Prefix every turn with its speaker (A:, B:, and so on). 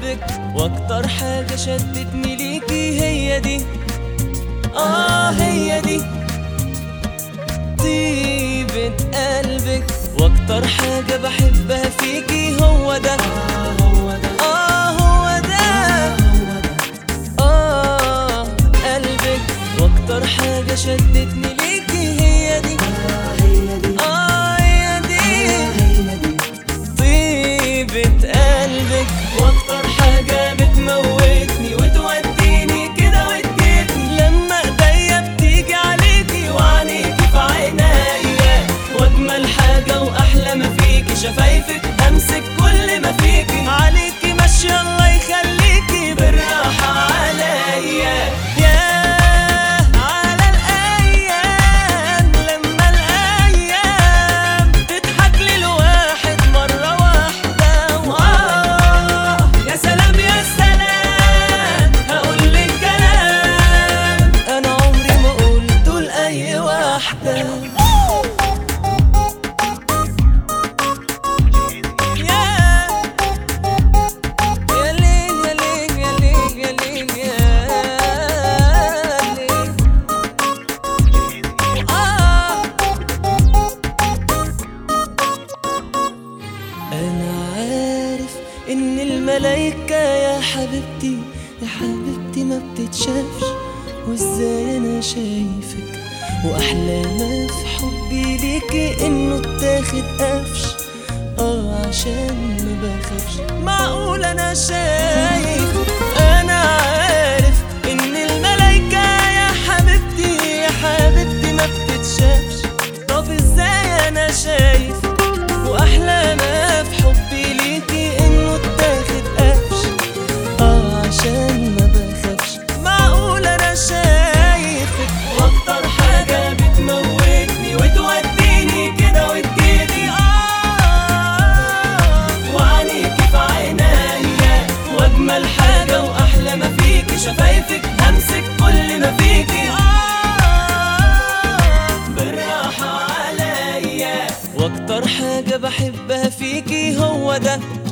A: قلبك واكتر حاجة شدتني ليكي هي دي اه هي دي طيبة قلبك واكتر حاجة بحبها فيكي هو ده اه هو ده اه قلبك واكتر حاجة شدتني ليكي هي دي اه هي دي طيبة قلبك واكتر حاجة بتموتني وتوديني كده وتجيبني لما ايديا بتيجي عليكي وعينيكي في عينيا واجمل حاجة واحلى ما فيكي شفايفك امسك كل ما فيكي عليكي ماشية الله يخليكي بالراحة عليا ياه على الايام لما الايام تضحك للواحد مرة واحدة وآه يا سلام يا سلام هقول لك كلام انا عمري ما قلته لأي واحدة يا يا ليل يا ليل يا ليل يا ليل يا ليل آه أنا عارف إن الملايكة يا حبيبتي يا حبيبتي ما بتتشافش وإزاي أنا شايفك وأحلى ما في حبي ليكي إنه اتاخد قفش آه عشان ما بخافش معقول أنا شايف أنا عارف إن الملايكة يا حبيبتي يا حبيبتي ما بتتشافش طب إزاي أنا شايف واحلى ما في حبي ليكي انه اتاخد قفش اه عشان ما بخافش معقول انا شايفك واكتر حاجة بتموتني وتوديني كده وتجيبي اه وعينيكي في عينيا واجمل حاجة واحلى ما فيكي شفايفك همسك كل ما فيكي اه بالراحة عليا واكتر حاجة بحبها فيكي هو ده